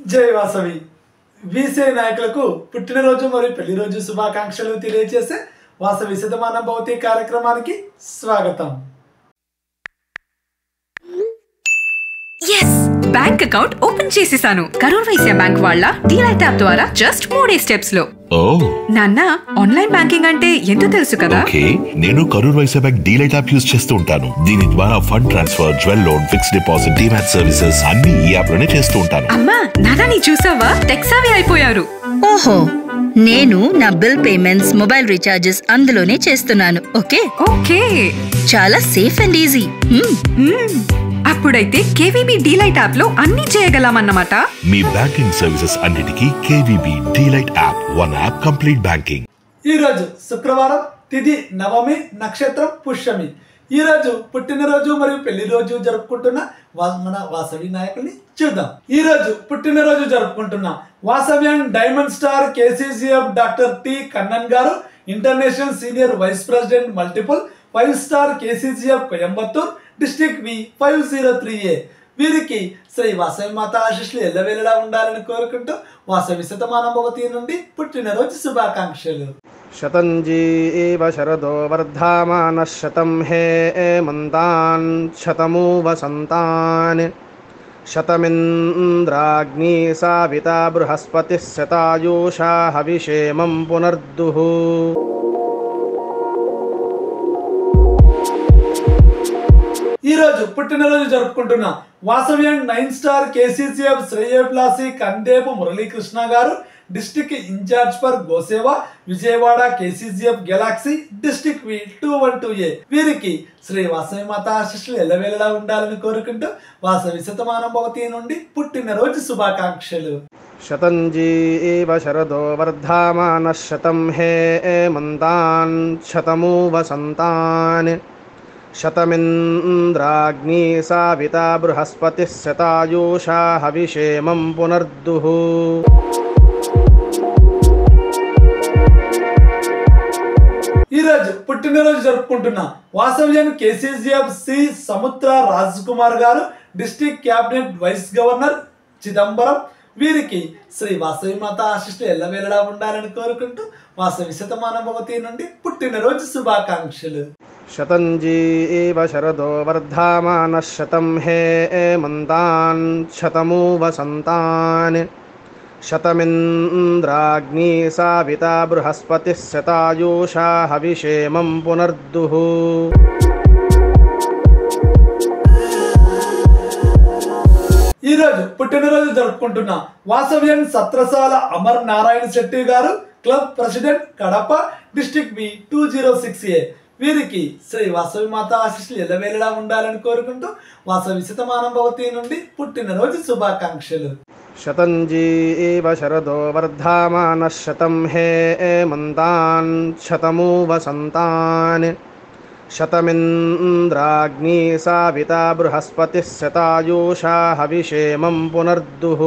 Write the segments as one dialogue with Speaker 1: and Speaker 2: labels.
Speaker 1: జై వాసవి వీసే నాయకులకు పుట్టినరోజు మరియు పెళ్లి రోజు శుభాకాంక్షలు తెలియజేసే వాసవి శతమాన భౌతి కార్యక్రమానికి స్వాగతం
Speaker 2: ఎస్ బ్యాంక్ అకౌంట్ ఓపెన్ చేసేసాను కరూర్ వైశ్య బ్యాంక్ వాళ్ళ డీలైట్ యాప్ ద్వారా జస్ట్ మూడే స్టెప్స్ లో
Speaker 3: ఓ
Speaker 2: నాన్న ఆన్లైన్ బ్యాంకింగ్ అంటే ఎంతో తెలుసు కదా
Speaker 3: ఓకే నేను Karur Vysya bank DLite app use చేస్తూ ఉంటాను దీని ద్వారా fund transfer jewel loan fixed deposit demat services అన్ని ఈ యాప్ లోనే చేస్తూ ఉంటాను
Speaker 2: అమ్మా నాన్న నీ చూసావా టెక్సావి అయిపోయారు
Speaker 4: ఓహో నేను నా బిల్ పేమెంట్స్ మొబైల్ రీఛార్జెస్ అందులోనే చేస్తున్నాను ఓకే
Speaker 2: ఓకే
Speaker 4: చాలా safe and easy hmm.
Speaker 2: Hmm. అప్పుడైతే కేవీబీ డీలైట్ యాప్ లో అన్ని చేయగలమన్నమాట
Speaker 3: మీ బ్యాంకింగ్ సర్వీసెస్ అన్నిటికీ KVB DLite app one app complete banking
Speaker 1: ఈరోజు శుక్రవారం తిథి నవమి నక్షత్రం పుష్యమి ఈరోజు పుట్టినరోజు మరియు పెళ్లి రోజు జరుపుకుంటున్న వా- మన వాసవి నాయకుల్ని చూద్దాం ఈ రోజు పుట్టినరోజు జరుపుకుంటున్న వాసవ్యం diamond star KCCF doctor T Kannan garu international senior vice president multiple five star KCCF Coimbatore district V five zero three A వీరికి శ్రీ వాసవి మాత ఆశిష్లు ఎల్లవేళలా ఉండాలని కోరుకుంటూ వాసవి శతమానం భవతి నుండి పుట్టినరోజు శుభాకాంక్షలు
Speaker 5: शतञ्जी एव शरदो वर्धामानः शतं हे एमन्तान् शतमु वसन्तान् शतमिन्द्राग्नी साविता बृहस्पतिः शतायुषा हविषेमं पुनर्दुः
Speaker 1: ఈ రోజు పుట్టినరోజు జరుపుకుంటున్న వాసవ్యం నైన్ స్టార్ కేసీసీఎఫ్ శ్రేయప్లాసి Kandepu Muralikrishna garu district in charge for Goseva Vijayawada KCCF Galaxy district V two one two A వీరికి శ్రీ వాసవి మాత ఆశిష్లు ఎల్లవేళలా ఉండాలని కోరుకుంటూ వాసవి శతమానం భవతి నుండి పుట్టినరోజు శుభాకాంక్షలు
Speaker 5: शतञ्जी एव शरदो वर्धामानः शतं हे एमन्तान् शतमु वसन्तान् शतमिन्द्राग्नी साविता बृहस्पतिः शतायुषा हविषेमं पुनर्दुः
Speaker 1: ఈ రోజు పుట్టినరోజు జరుపుకుంటున్న వాసవ్యం కేసీసీఎఫ్ సి సముద్ర Raj Kumar garu district cabinet vice governor Chidambaram వీరికి శ్రీ వాసవి మాత ఆశిష్లు ఎల్లవేళలా ఉండాలని కోరుకుంటూ వాసవి శతమాన భవతి నుండి పుట్టినరోజు శుభాకాంక్షలు
Speaker 5: शतञ्जी एव शरदो वर्धामानः शतं हे एमन्तान् शतमु वसन्तान् शतमिन्द्राग्नी साविता बृहस्पतिः शतायुषा हविषेमं पुनर्दुः
Speaker 1: ఈ రోజు పుట్టినరోజు జరుపుకుంటున్న వాసవ్యం సత్రసాల Amar Narayana Shetty garu club president Kadapa district B two zero six A వీరికి శ్రీ వాసవి మాత ఆశిష్లు ఎల్లవేళలా ఉండాలని కోరుకుంటూ వాసవి శతమానం భవతి నుండి పుట్టినరోజు శుభాకాంక్షలు
Speaker 5: शतञ्जी एव शरदो वर्धामानः शतं हे एमन्तान् शतमु वसन्तान् शतमिन्द्राग्नी साविता बृहस्पतिः शतायुषा हविषेमं पुनर्दुः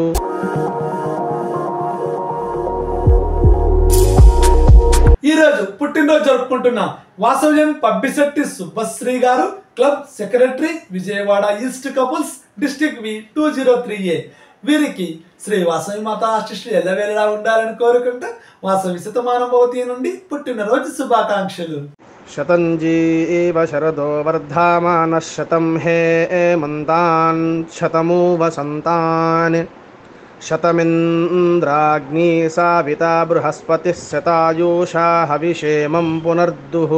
Speaker 1: ఈ రోజు పుట్టినరోజు జరుపుకుంటున్న వాసవ్యం Pabbisetti Subbasri garu club secretary Vijayawada east couples district V two zero three A వీరికి శ్రీ వాసవి మాత ఆశిష్లు ఎల్లవేళలా ఉండాలని కోరుకుంటూ వాసవి శతమానం భవతి నుండి పుట్టినరోజు శుభాకాంక్షలు
Speaker 5: शतञ्जी एव शरदो वर्धामानः शतं हे एमन्तान् शतमु वसन्तान् शतमिन्द्राग्नी साविता बृहस्पतिः शतायुषा हविषेमं पुनर्दुः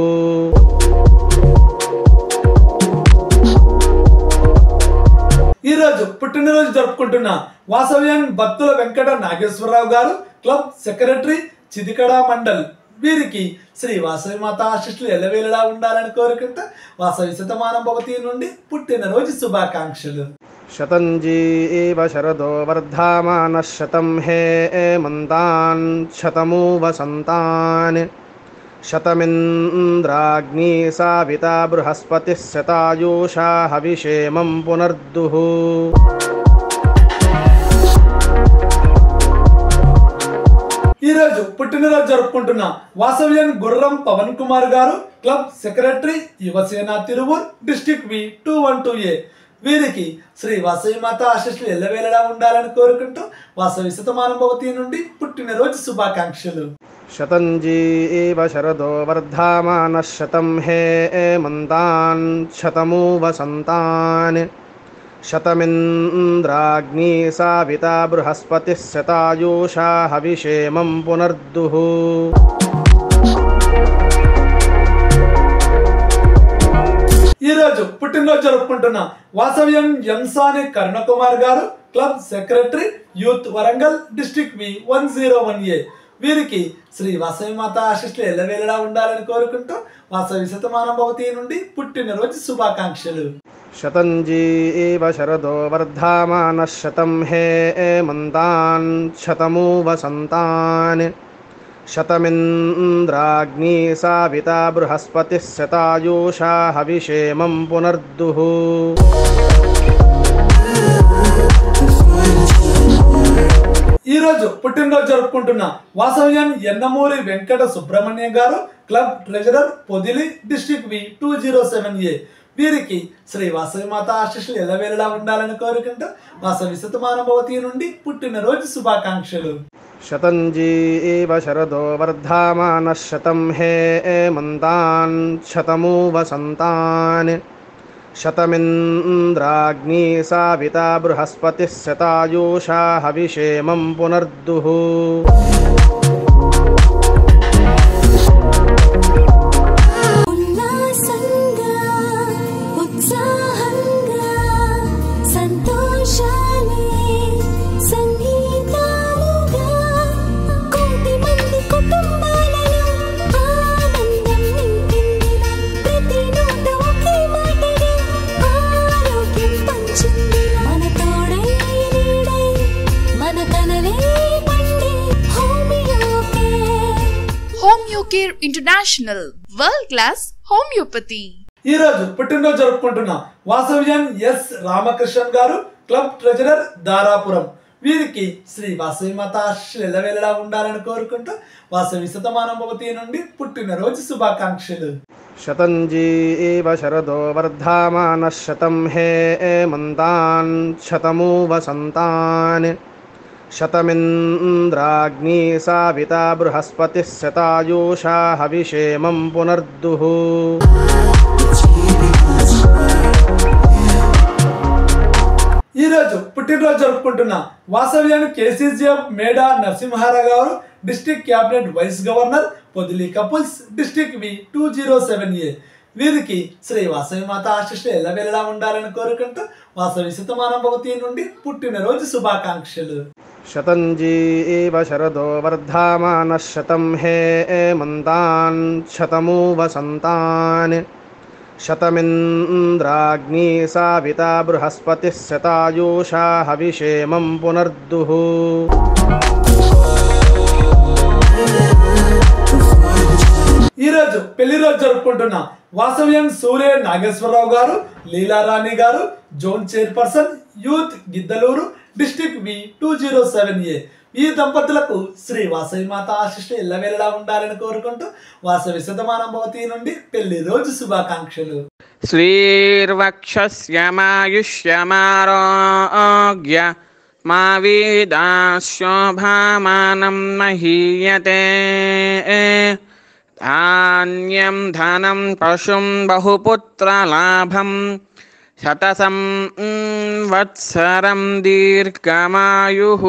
Speaker 1: ఈ రోజు పుట్టినరోజు జరుపుకుంటున్న వాసవ్యం భక్తుల వెంకట నాగేశ్వరరావు గారు క్లబ్ సెక్రటరీ చిదికడ మండల్ వీరికి శ్రీ వాసవి మాత ఆశిష్లు ఎల్లవేళలా ఉండాలని కోరుకుంటూ వాసవి శతమానం భవతి నుండి పుట్టినరోజు శుభాకాంక్షలు
Speaker 5: शतञ्जी एव शरदो वर्धामानः शतं हे एमन्तान् शतमु वसन्तान् शतमिन्द्राग्नी साविता बृहस्पतिः शतायुषा हविषेमं पुनर्दुः
Speaker 1: ఈ రోజు పుట్టినరోజు జరుపుకుంటున్న వాసవ్యం గుర్రం పవన్ కుమార్ గారు club secretary Yuvasena Tiruvur district V two one two A వీరికి శ్రీ వాసవి మాత ఆశీస్సులు ఎల్లవేళలా ఉండాలని కోరుకుంటూ వాసవి శతమానం భవతి నుండి పుట్టినరోజు శుభాకాంక్షలు
Speaker 5: శతంజీవ శరదో వర్ధమానः శతం హేమంతాన్ శతమూ వసంతాన్ శతమింద్రాగ్నీ సావితా బృహస్పతిः శతాయూషా హవిషేమం పునర్దుః
Speaker 1: ఈ రోజు పుట్టినరోజు జరుపుకుంటున్న వాసవ్యం ఎంసాని కరుణకుమార్ గారు club secretary youth Warangal district V one zero one A వీరికి శ్రీ వాసవి మాత ఆశిస్సులు ఎల్లవేళలా ఉండాలని కోరుకుంటూ వాసవి శతమానం భవతి నుండి పుట్టినరోజు శుభాకాంక్షలు
Speaker 5: శతంజీవ శరదో వర్ధమానः శతం హేమంతాన్ శతమూ వసంతాన్ శతమింద్రాగ్నీ సావితా బృహస్పతిः శతాయూషా హవిషేమం పునర్దుః
Speaker 1: ఈ రోజు పుట్టినరోజు జరుపుకుంటున్న వాసవ్యం ఎన్నమూరి వెంకట సుబ్రహ్మణ్యం గారు club treasurer Podili district V two zero seven A వీరికి శ్రీ వాసవి మాత ఆశీస్సులు ఎల్లవేళలా ఉండాలని కోరుకుంటూ వాసవి శతమానభవతి నుండి పుట్టినరోజు శుభాకాంక్షలు
Speaker 5: శతంజీవ శరదో వర్ధమానः శతం హేమంతాన్ శతమూ వసంతాన్ శతమింద్రాగ్నీ సావితా బృహస్పతిः శతాయూషా హవిషేమం పునర్దుః
Speaker 6: ఉల్లాసంగా ఉత్సాహంగా సంతోషాలే సంగీతాలుగా కోటి మంది కుటుంబాలలో ఆనందం నింపిందిన ప్రతి నోట ఒకే మాటగా ఆరోగ్యం పంచిందిన మన తోడై నీడై మన కలలే పండే హోమియోకే
Speaker 7: Homeocare International World Class Homeopathy.
Speaker 1: ఈ రోజు పుట్టినరోజు జరుపుకుంటున్న వాసవ్యం ఎస్ రామకృష్ణన్ గారు క్లబ్ ట్రెజరర్ దారాపురం వీరికి శ్రీ వాసవి మాత ఆశీస్సులు ఎల్లవేళలా ఉండాలని కోరుకుంటూ వాసవి శతమానభవతి నుండి పుట్టినరోజు శుభాకాంక్షలు
Speaker 5: శతంజీవ శరదో వర్ధమానः శతం హేమంతాన్ శతమూ వసంతాన్ శతమింద్రాగ్నీ సావితా బృహస్పతిः శతాయూషా హవిషేమం పునర్దుః
Speaker 1: ఈ రోజు పుట్టినరోజు జరుపుకుంటున్న వాసవ్యాన్ని కేసీజీఎఫ్ మేడా నరసింహారావు గారు district cabinet vice governor Podili couples district V two zero seven A వీరికి శ్రీ వాసవి మాత ఆశిష్లు ఎల్లవెల్లలా ఉండాలని కోరుకుంటూ వాసవి శతమానం భవతి నుండి పుట్టినరోజు శుభాకాంక్షలు
Speaker 5: శతంజీవ శరదో వర్ధమానः శతం హేమంతాన్ శతమూ వసంతాన్ శతమింద్రాగ్నీ సావితా బృహస్పతిः శతాయూషా హవిషేమం పునర్దుః
Speaker 1: ఈ రోజు పెళ్లి రోజు జరుపుకుంటున్న వాసవ్యం సూర్య నాగేశ్వరరావు గారు లీలారాణి గారు zone chairperson youth Giddaluru district V two zero seven A ఈ దంపతులకు శ్రీ వాసవి మాత ఆశిష్లు ఎల్లవేళలా ఉండాలని కోరుకుంటూ వాసవి శతమానం భవతి నుండి పెళ్లి రోజు శుభాకాంక్షలు
Speaker 8: श्रीर्वक्षस्यमायुष्यमारोग्य मा वेदाशोभामानं महीयते धान्यं धनं पशुं बहुपुत्रलाभं शतसं mm, वत्सरं दीर्घमायुः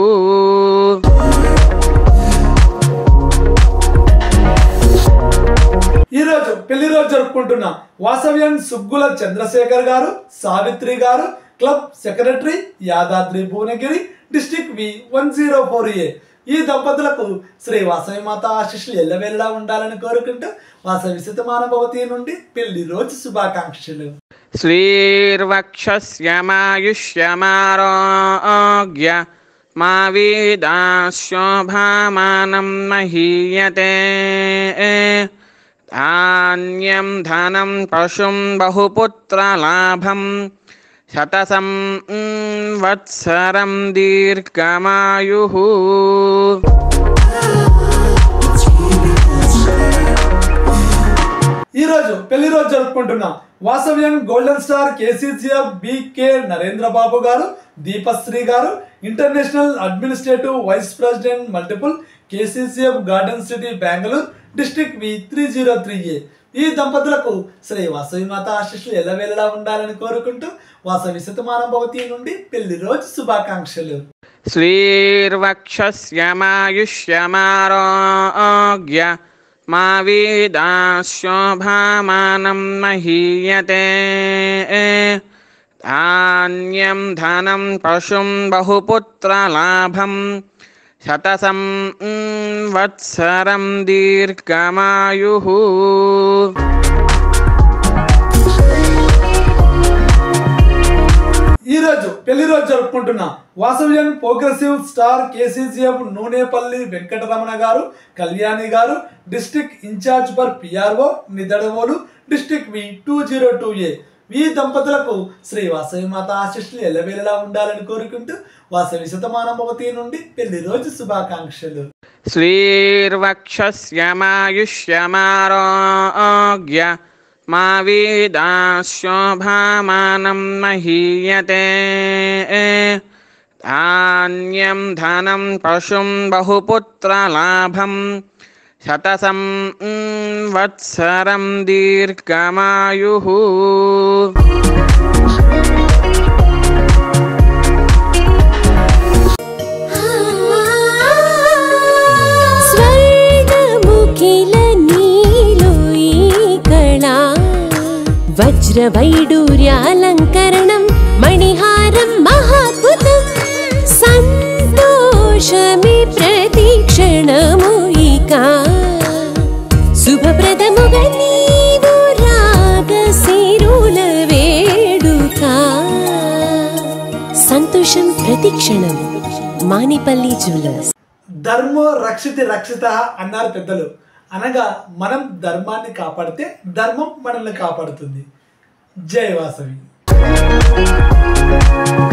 Speaker 1: ఈ రోజు పెళ్లి రోజు జరుపుకుంటున్న వాసవ్యం సుగ్గుల చంద్రశేఖర్ గారు సావిత్రి గారు club secretary Yadadri Bhuvanagiri district V one zero four A ఈ దంపతులకు శ్రీ వాసవి మాత ఆశిష్లు ఎల్లవేళలా ఉండాలని కోరుకుంటూ వాసవి శతమాన భవతి నుండి పెళ్లి రోజు శుభాకాంక్షలు
Speaker 8: श्रीर्वक्षस्यमायुष्यमारोग्य मा वेदाशोभामानं महीयते धान्यं धनं पशुं बहुपुत्रलाभं शतसं mm, वत्सरं दीर्घमायुः
Speaker 1: ఈ ఈ రోజు పెళ్లి రోజు జరుపుకుంటున్నాం వాసవ్యం golden star KCCF BK Narendra Babu గారు దీపశ్రీ గారు international administrative vice president multiple KCCF garden city Bengaluru district V three zero three A ఈ దంపతులకు శ్రీ వాసవి మాత ఆశీస్సులు ఎల్లవేళలా ఉండాలని కోరుకుంటూ వాసవి శతమానం భవతి నుండి పెళ్లి రోజు శుభాకాంక్షలు
Speaker 8: श्रीर्वक्षस्यमायुष्यमारोग्य मा वेदाशोभामानं महीयते धान्यं धनं पशुं बहुपुत्रलाभं शतसं mm, वत्सरं दीर्घमायुः
Speaker 1: ఈ రోజు పెళ్లి రోజు జరుపుకుంటున్న వాసవ్యం progressive star KCCF Nunepalli Venkataramana గారు కళ్యాణి గారు district in charge for PRO Nidadavolu district V two zero two A ఈ దంపతులకు శ్రీ వాసవి మాత ఆశిష్లు ఎల్లవేళలా ఉండాలని కోరుకుంటూ వాసవి శతమానం భవతి నుండి పెళ్లి రోజు శుభాకాంక్షలు
Speaker 8: श्रीर्वक्षस्यमायुष्यमारोग्य मा वेदाशोभामानं महीयते धान्यं धनं पशुं बहुपुत्रलाभं शतसं mm, वत्सरं दीर्घमायुः
Speaker 6: స్వర్గముఖిల నీలో ఈ కళా వజ్రవైడూర్యాలంకరణం మణిహారం మహాద్భుతం సంతోషమే ప్రతిక్షణము ఇక శుభప్రదముగా నీవు రాగశిరుల వేడుక సంతోషం ప్రతిక్షణం మానిపల్లి జ్యువెలర్స్
Speaker 1: ధర్మో రక్షితి రక్షిత అన్నారు పెద్దలు అనగా మనం ధర్మాన్ని కాపాడితే ధర్మం మనల్ని కాపాడుతుంది జై వాసవి